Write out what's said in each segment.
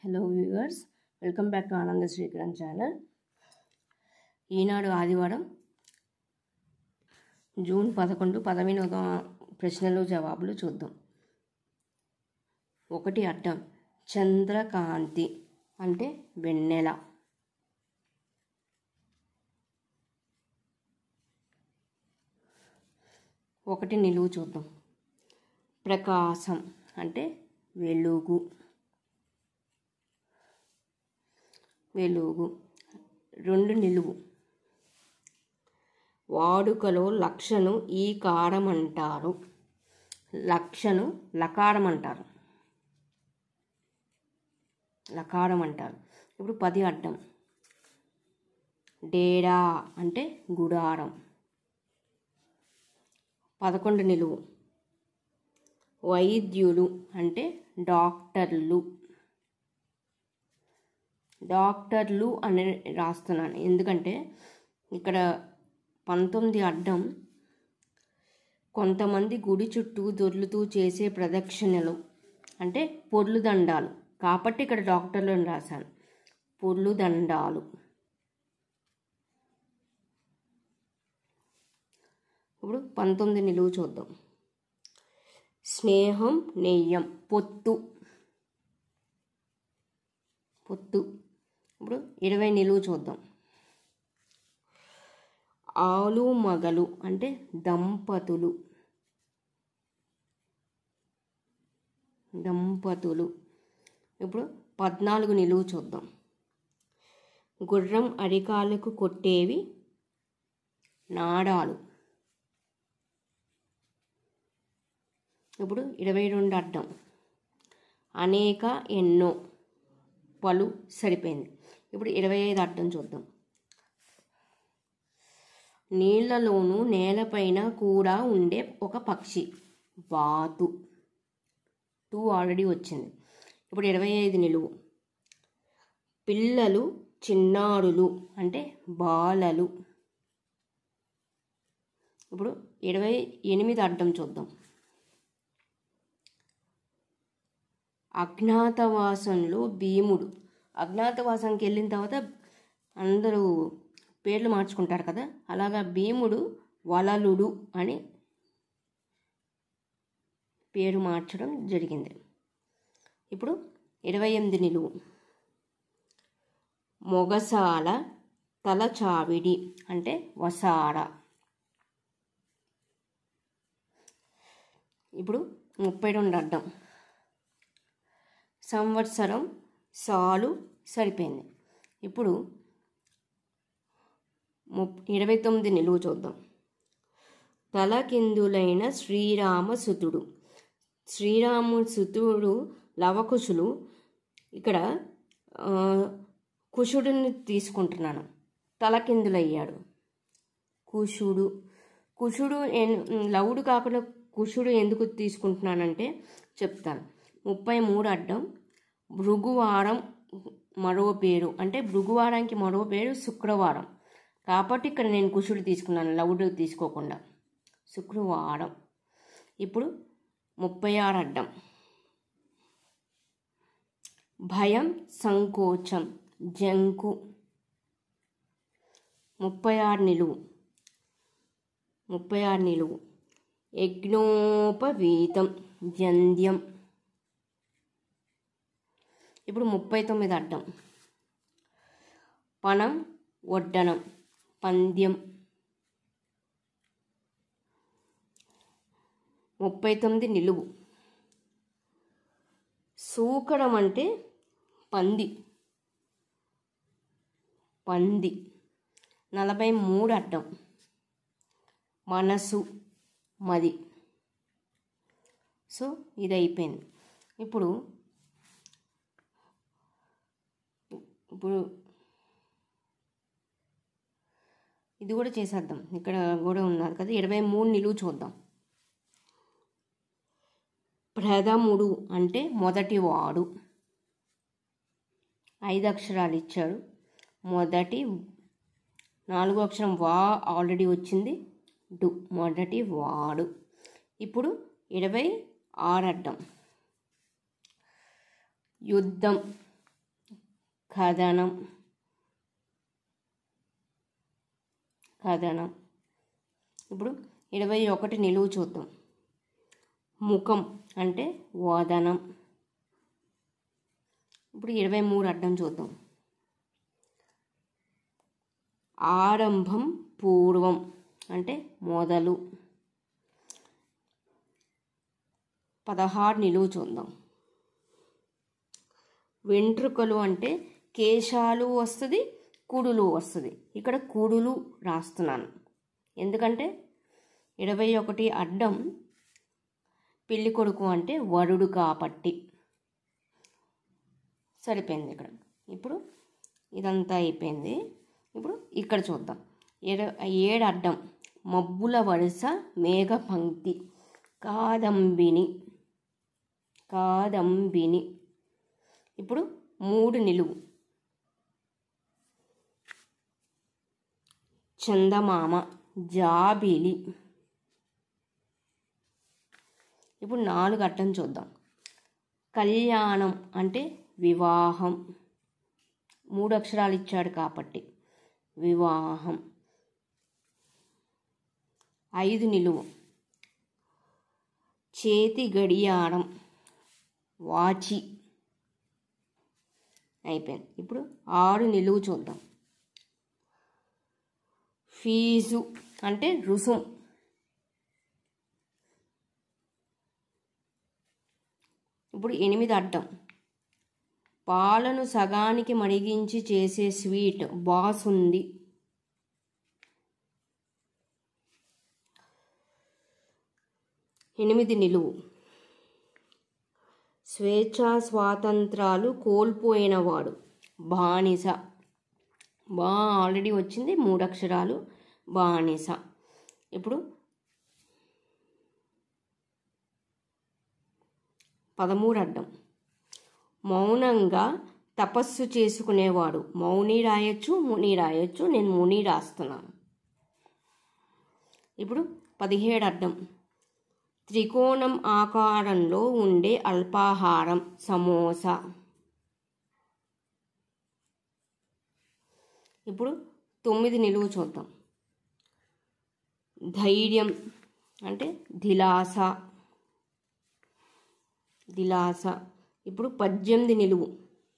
hello viewers welcome back to Ananda Srikaran channel ఈనాడు ఆదివారం June పదకొండు పదవినోద ప్రశ్నలు జవాబులు చూద్దాం ఒకటి అడ్డం చంద్రకాంతి అంటే వెన్నెల ఒకటి నిలువు చూద్దాం ప్రకాశం అంటే వెలుగు వెలుగు రెండు నిలువు వాడుకలో లక్షను ఈ కారం అంటారు లక్షను లకారం అంటారు లకారం అంటారు ఇప్పుడు పది అడ్డం డేరా అంటే గుడారం పదకొండు నిలువు వైద్యులు అంటే డాక్టర్లు డాక్టర్లు అని రాస్తున్నాను ఎందుకంటే ఇక్కడ పంతొమ్మిది అడ్డం కొంతమంది గుడి చుట్టూ దొర్లుతూ చేసే ప్రదక్షిణలు అంటే పొర్లు దండాలు కాబట్టి ఇక్కడ డాక్టర్లు అని రాశాను పొర్లు దండాలు ఇప్పుడు పంతొమ్మిది నిలువు చూద్దాం స్నేహం నెయ్యం పొత్తు పొత్తు ఇప్పుడు ఇరవై నిలువు చూద్దాం ఆలు మగలు అంటే దంపతులు దంపతులు ఇప్పుడు పద్నాలుగు నిలువు చూద్దాం గుర్రం అరికాలకు కొట్టేవి నాడాలు ఇప్పుడు ఇరవై రెండు అడ్డం అనేక ఎన్నో పలు సరిపోయింది ఇప్పుడు ఇరవై ఐదు అడ్డం చూద్దాం నీళ్లలోనూ నేలపైన కూడా ఉండే ఒక పక్షి బాతు టూ ఆల్రెడీ వచ్చింది ఇప్పుడు ఇరవై ఐదు నిలువు పిల్లలు చిన్నారులు అంటే బాలలు ఇప్పుడు ఇరవై ఎనిమిది అడ్డం చూద్దాం అజ్ఞాతవాసంలో భీముడు అజ్ఞాతవాసంకి వెళ్ళిన తర్వాత అందరూ పేర్లు మార్చుకుంటారు కదా అలాగా భీముడు వలలుడు అని పేరు మార్చడం జరిగింది ఇప్పుడు ఇరవై ఎనిమిది నిలువు మొగసాల తలచావిడి అంటే వసార ఇప్పుడు ముప్పై రెండు అడ్డం సంవత్సరం సాలు సరిపోయింది ఇప్పుడు ముప్ ఇరవై తొమ్మిది నిలువు చూద్దాం తలకిందులైన శ్రీరామసుతుడు శ్రీరామసుతుడు లవకుశులు ఇక్కడ కుషుడిని తీసుకుంటున్నాను తలకిందులయ్యాడు కుషుడు కుషుడు లవుడు కాకుండా కుషుడు ఎందుకు తీసుకుంటున్నానంటే చెప్తాను ముప్పై మూడు అడ్డం భృగువారం మరో పేరు అంటే భృగువారానికి మరో పేరు శుక్రవారం కాబట్టి ఇక్కడ నేను కుషుడు తీసుకున్నాను లవుడు తీసుకోకుండా శుక్రవారం ఇప్పుడు ముప్పై ఆరు అడ్డం భయం సంకోచం జంకు ముప్పై ఆరు నిలువు ముప్పై ఆరు నిలువు యజ్ఞోపవీతం జంధ్యం ఇప్పుడు ముప్పై తొమ్మిది అడ్డం పణం వడ్డనం పంద్యం ముప్పై తొమ్మిది నిలువు సూకడం అంటే పంది పంది నలభై మూడు అడ్డం మనసు మది సో ఇది అయిపోయింది ఇప్పుడు ఇప్పుడు ఇది కూడా చేసేద్దాం ఇక్కడ కూడా ఉన్నారు కదా ఇరవై మూడు నిలువు చూద్దాం ప్రథముడు అంటే మొదటి వాడు ఐదు అక్షరాలు ఇచ్చాడు మొదటి నాలుగో అక్షరం వా ఆల్రెడీ వచ్చింది డు మొదటి వాడు ఇప్పుడు ఇరవై ఆరు అడ్డం యుద్ధం కథనం కథనం ఇప్పుడు ఇరవై ఒకటి నిలువు చూద్దాం ముఖం అంటే వదనం ఇప్పుడు ఇరవై మూడు అడ్డం చూద్దాం ఆరంభం పూర్వం అంటే మొదలు పదహారు నిలువు చూద్దాం వెంట్రుకలు అంటే కేశాలు వస్తుంది కుడులు వస్తుంది ఇక్కడ కుడులు రాస్తున్నాను ఎందుకంటే ఇరవై ఒకటి అడ్డం పెళ్ళి కొడుకు అంటే వరుడు కాబట్టి సరిపోయింది ఇక్కడ ఇప్పుడు ఇదంతా అయిపోయింది ఇప్పుడు ఇక్కడ చూద్దాం ఏడ ఏడు అడ్డం మబ్బుల వరుస మేఘ పంక్తి కాదంబిని కాదంబిని ఇప్పుడు మూడు నిలువు చందమామ జాబిలి ఇప్పుడు నాలుగు అడ్డం చూద్దాం కళ్యాణం అంటే వివాహం మూడు అక్షరాలు ఇచ్చాడు కాబట్టి వివాహం ఐదు నిలువు చేతి గడియారం వాచి అయిపోయింది ఇప్పుడు ఆరు నిలువు చూద్దాం ఫీజు అంటే రుసుం ఇప్పుడు ఎనిమిది అడ్డం పాలను సగానికి మడిగించి చేసే స్వీట్ బాసుంది ఎనిమిది నిలువు స్వేచ్ఛా స్వాతంత్రాలు కోల్పోయినవాడు బానిస బా ఆల్రెడీ వచ్చింది మూడు అక్షరాలు బానిస ఇప్పుడు పదమూడు అడ్డం మౌనంగా తపస్సు చేసుకునేవాడు మౌని రాయొచ్చు ముని రాయొచ్చు నేను ముని రాస్తున్నాను ఇప్పుడు పదిహేడు అడ్డం త్రికోణం ఆకారంలో ఉండే అల్పాహారం సమోసా ఇప్పుడు తొమ్మిది నిలువు చూద్దాం ధైర్యం అంటే దిలాస దిలాస ఇప్పుడు పద్దెనిమిది నిలువు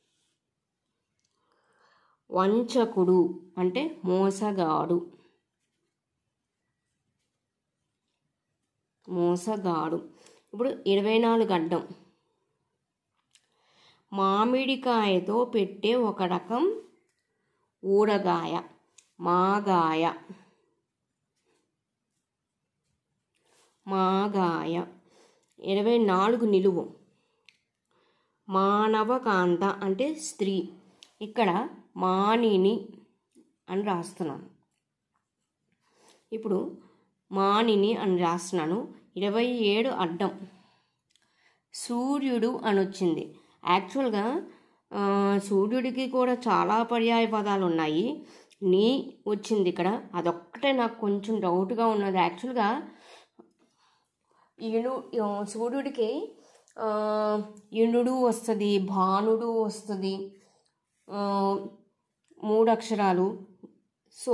వంచకుడు అంటే మోసగాడు మోసగాడు ఇప్పుడు ఇరవై నాలుగు అడ్డం మామిడికాయతో పెట్టే ఒక రకం ఊరగాయ మాగాయ మాగాయ ఇరవై నాలుగు నిలువు మానవకాంత అంటే స్త్రీ ఇక్కడ మానిని అని రాస్తున్నాను ఇప్పుడు మానిని అని రాస్తున్నాను ఇరవై ఏడు అడ్డం సూర్యుడు అని వచ్చింది యాక్చువల్గా ఆ, సూర్యుడికి కూడా చాలా పర్యాయ పదాలు ఉన్నాయి నీ వచ్చింది ఇక్కడ అదొక్కటే నాకు కొంచెం డౌట్గా ఉన్నది యాక్చువల్గా ఇను సూర్యుడికి ఆ, ఇనుడు వస్తుంది భానుడు వస్తుంది ఆ, మూడు అక్షరాలు సో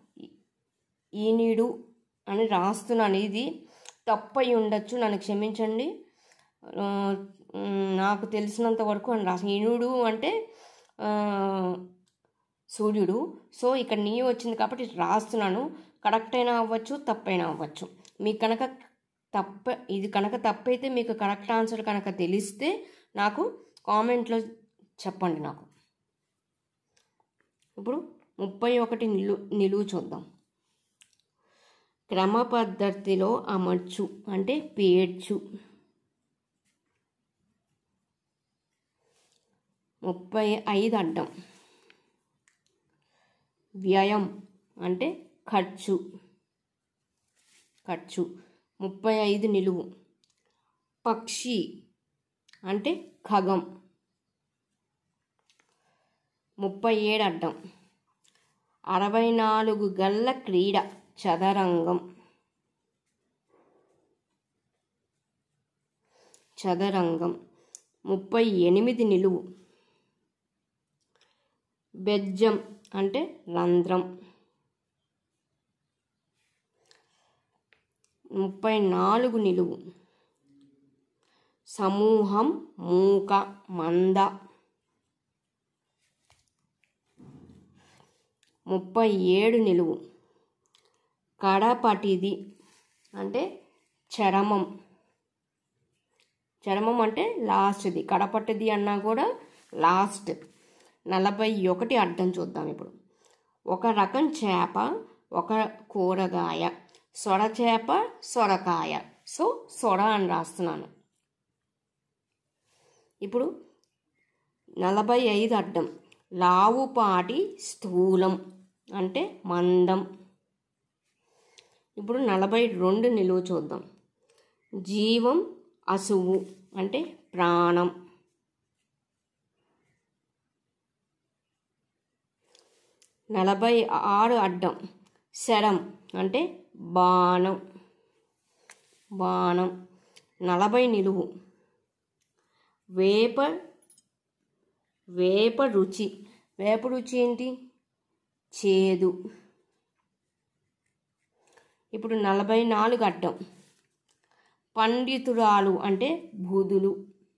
ఈనిడు అని రాస్తున్నాను ఇది తప్పయి ఉండొచ్చు నన్ను క్షమించండి ఆ, మ్, నాకు తెలిసినంత వరకు అని రాసి ఈనుడు అంటే ఆ, సూర్యుడు సో ఇక్కడ నీ వచ్చింది కాబట్టి రాస్తున్నాను కరెక్ట్ అయినా అవ్వచ్చు తప్పైనా అవ్వచ్చు మీకు కనుక తప్ప ఇది కనుక తప్పైతే మీకు కరెక్ట్ ఆన్సర్ కనుక తెలిస్తే నాకు కామెంట్లో చెప్పండి నాకు ఇప్పుడు ముప్పై ఒకటి నిలు నిలువు చూద్దాం క్రమ పద్ధతిలో అమర్చు అంటే పేర్చు ముప్పై ఐదు అడ్డం వ్యయం అంటే ఖర్చు ఖర్చు ముప్పై ఐదు నిలువు పక్షి అంటే ఖగం ముప్పై ఏడు అడ్డం అరవై నాలుగు గల్ల క్రీడ చదరంగం చదరంగం ముప్పై ఎనిమిది నిలువు బెజ్జం అంటే రంధ్రం ముప్పై నాలుగు నిలువు సమూహం మూక మంద ముప్పై ఏడు నిలువు కడపటిది అంటే చరమం చరమం అంటే లాస్ట్ది కడపటిది అన్నా కూడా లాస్ట్ నలభై ఒకటి అడ్డం చూద్దాం ఇప్పుడు ఒక రకం చేప ఒక కూరగాయ సొర చేప సొరకాయ సో సొర అని రాస్తున్నాను ఇప్పుడు నలభై ఐదు అడ్డం లావుపాటి స్థూలం అంటే మందం ఇప్పుడు నలభై రెండు నిలువు చూద్దాం జీవం అసువు అంటే ప్రాణం నలభై ఆరు అడ్డం శరం అంటే బాణం బాణం నలభై నిలువు వేప వేప రుచి వేప రుచి ఏంటి చేదు ఇప్పుడు నలభై నాలుగు అడ్డం పండితురాలు అంటే బుధులు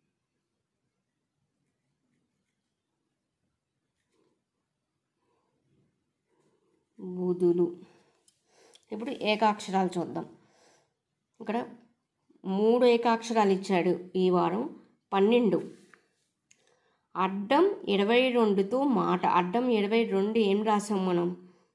బుధులు ఇప్పుడు ఏకాక్షరాలు చూద్దాం ఇక్కడ మూడు ఏకాక్షరాలు ఇచ్చాడు ఈ వారం పన్నెండు అడ్డం ఇరవై రెండుతో మాట అడ్డం ఇరవై రెండు ఏం రాసాం మనం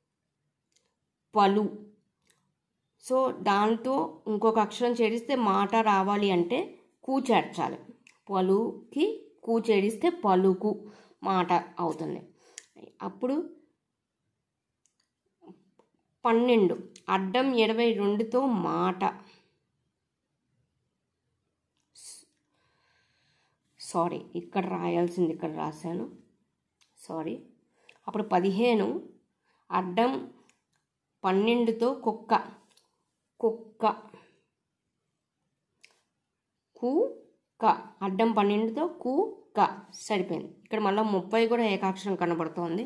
పలు సో దాంతో ఇంకొక అక్షరం చేరిస్తే మాట రావాలి అంటే కూ చేర్చాలి పలుకి కూ చేరిస్తే పలుకు మాట అవుతుంది అప్పుడు పన్నెండు అడ్డం ఇరవై రెండుతో మాట సారీ ఇక్కడ రాయాల్సింది ఇక్కడ రాశాను సారీ అప్పుడు పదిహేను అడ్డం పన్నెండుతో కుక్క కుక్క కు క అడ్డం పన్నెండుతో కు క సరిపోయింది ఇక్కడ మళ్ళీ ముప్పై కూడా ఏకాక్షరం కనబడుతోంది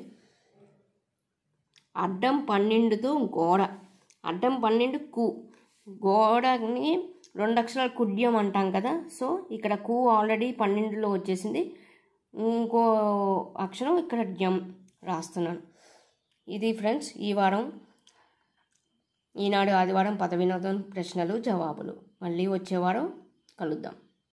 అడ్డం పన్నెండుతో గోడ అడ్డం పన్నెండు కు గోడని రెండు అక్షరాలు కుడ్యం అంటాం కదా సో ఇక్కడ కు ఆల్రెడీ పన్నెండులో వచ్చేసింది ఇంకో అక్షరం ఇక్కడ డ్యం రాస్తున్నాను ఇది ఫ్రెండ్స్ ఈ వారం ఈనాడు ఆదివారం పద వినోదం ప్రశ్నలు జవాబులు మళ్ళీ వచ్చే వారం కలుద్దాం